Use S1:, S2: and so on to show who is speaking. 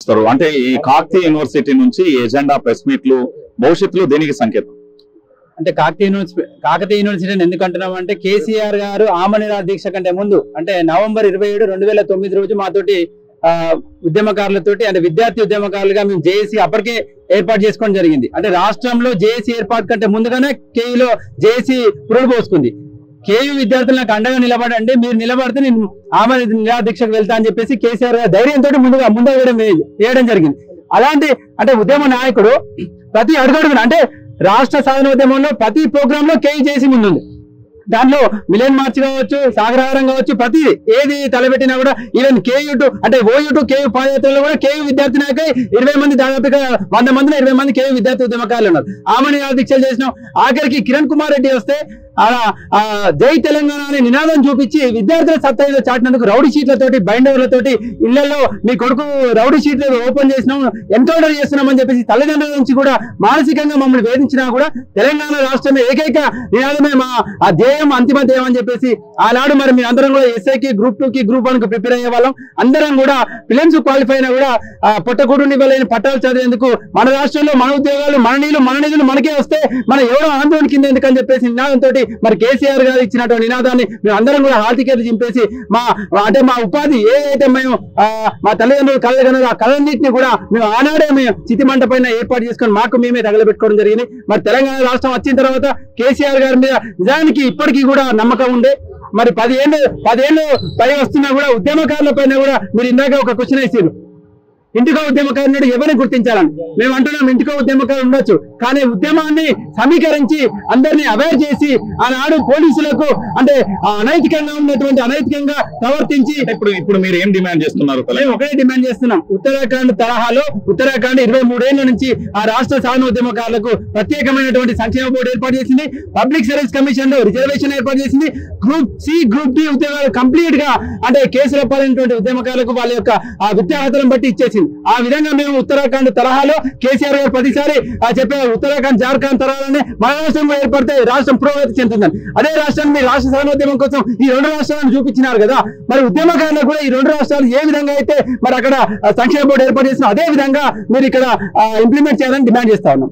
S1: వస్తారు అంటే ఈ కాకతీయ యూనివర్సిటీ నుంచి ఈ ఎజెండా ప్రెస్ మీట్లు భవిష్యత్తులో దేనికి సంకేతం
S2: అంటే కాకతీయ యూనివర్సిటీ కాకతీయ యూనివర్సిటీని ఎందుకు అంటున్నాం అంటే కేసీఆర్ గారు ఆమనిరా దీక్ష కంటే ముందు అంటే నవంబర్ ఇరవై ఏడు రెండు వేల తొమ్మిది రోజు మాతోటి ఆ, ఉద్యమకారులతోటి అంటే విద్యార్థి ఉద్యమకారులుగా మేము జేఏసీ అప్పటికే ఏర్పాటు చేసుకోవడం జరిగింది అంటే రాష్ట్రంలో జేఏసీ ఏర్పాటు కంటే ముందుగానే కేఈలో జేఏసీ పురుడు పోసుకుంది కేయు విద్యార్థులు నాకు అండగా నిలబడండి మీరు నిలబడితే నేను ఆమె నిరా దీక్షకు వెళ్తా అని చెప్పేసి కేసీఆర్ గారు ధైర్యంతో ముందుగా ముందు వేయడం వేయడం జరిగింది అలాంటి అంటే ఉద్యమ నాయకుడు ప్రతి అడుగడుగున అంటే రాష్ట్ర సాధన ఉద్యమంలో ప్రతి ప్రోగ్రామ్ లో కేయు చేసి ముందుంది దాంట్లో మిలియన్ మార్చ్ కావచ్చు సాగరహారం కావచ్చు ప్రతి ఏది తలపెట్టినా కూడా ఈవెన్ కేయూ టు అంటే ఓయూ టు కేయూ పాదయాత్రలో కూడా కేయూ విద్యార్థి నాయకులు ఇరవై మంది దాదాపుగా వంద మందిలో ఇరవై మంది కేయూ విద్యార్థి ఉద్యమకారులు ఉన్నారు ఆమెని దీక్షలు చేసినాం ఆఖరికి కిరణ్ కుమార్ రెడ్డి వస్తే అలా ఆ, జై తెలంగాణ అనే నినాదం చూపించి విద్యార్థుల సత్తా ఏదో చాటినందుకు రౌడీ షీట్లతోటి బైండర్లతోటి ఇళ్లలో మీ కొడుకు రౌడీ షీట్లు ఓపెన్ చేసినాం ఎన్కౌంటర్ చేస్తున్నామని చెప్పేసి తల్లిదండ్రుల నుంచి కూడా మానసికంగా మమ్మల్ని వేధించినా కూడా తెలంగాణ రాష్ట్రమే ఏకైక నినాదమే మా ఆ ధ్యేయం అంతిమ ధ్యేయం అని చెప్పేసి ఆనాడు మరి మీ అందరం కూడా ఎస్ఐకి గ్రూప్ టూ కి గ్రూప్ వన్ కి ప్రిపేర్ అయ్యే వాళ్ళం అందరం కూడా ఫిలిమ్స్ క్వాలిఫై అయినా కూడా ఆ, పుట్టకూడు ఇవ్వలేని పట్టాలు చదివేందుకు మన రాష్ట్రంలో మన ఉద్యోగాలు మన నీళ్లు మన నిధులు మనకే వస్తే మన ఎవరో ఆందోళన కింద ఎందుకని చెప్పేసి నినాదంతో మరి కేసీఆర్ గారు ఇచ్చినటువంటి నినాదాన్ని మేము అందరం కూడా హార్టికేట్ చింపేసి మా అంటే మా ఉపాధి ఏదైతే మేము ఆ, మా తల్లిదండ్రులు కళలు కన్నారు ఆ కళన్నింటినీ కూడా మేము ఆనాడే మేము చితిమంట పైన ఏర్పాటు చేసుకొని మాకు మేమే తగలబెట్టుకోవడం జరిగింది మరి తెలంగాణ రాష్ట్రం వచ్చిన తర్వాత కేసీఆర్ గారి మీద నిజానికి ఇప్పటికీ కూడా నమ్మకం ఉండే మరి పదిహేను పదేళ్ళు పై వస్తున్నా కూడా ఉద్యమకారుల పైన కూడా మీరు ఇందాక ఒక క్వశ్చన్ వేసారు ఇంటికో ఉద్యమకారుడు ఎవరిని గుర్తించాలని మేము అంటున్నాం ఇంటికో ఉద్యమకారు ఉండొచ్చు కానీ ఉద్యమాన్ని సమీకరించి అందరినీ అవేర్ చేసి ఆనాడు పోలీసులకు అంటే ఆ అనైతికంగా ఉన్నటువంటి అనైతికంగా ప్రవర్తించి
S1: ఇప్పుడు ఇప్పుడు మీరు ఏం డిమాండ్ చేస్తున్నారు
S2: మేము ఒకటే డిమాండ్ చేస్తున్నాం ఉత్తరాఖండ్ తరహాలో ఉత్తరాఖండ్ ఇరవై మూడేళ్ల నుంచి ఆ రాష్ట్ర సాధన ఉద్యమకారులకు ప్రత్యేకమైనటువంటి సంక్షేమ బోర్డు ఏర్పాటు చేసింది పబ్లిక్ సర్వీస్ కమిషన్ లో రిజర్వేషన్ ఏర్పాటు చేసింది గ్రూప్ సి గ్రూప్ డి ఉద్యోగాలు కంప్లీట్ గా అంటే కేసుల పాలైనటువంటి ఉద్యమకారులకు వాళ్ళ యొక్క ఆ విద్యార్హతలను బట్టి ఇచ్చేసింది ఆ విధంగా మేము ఉత్తరాఖండ్ తరహాలో కేసీఆర్ గారు ప్రతిసారి ఆ చెప్పే ఉత్తరాఖండ్ జార్ఖండ్ తరహాలోనే మన రాష్ట్రం కూడా ఏర్పడితే రాష్ట్రం పురోగతి చెందుతుందని అదే రాష్ట్రాన్ని మీ రాష్ట్ర సాధనోద్యమం కోసం ఈ రెండు రాష్ట్రాలను చూపించినారు కదా మరి ఉద్యమకారులకు కూడా ఈ రెండు రాష్ట్రాలు ఏ విధంగా అయితే మరి అక్కడ ఆ, సంక్షేమ బోర్డు ఏర్పాటు చేసిన అదే విధంగా మీరు ఇక్కడ ఇంప్లిమెంట్ చేయాలని డిమాండ్ చేస్తా ఉన్నాం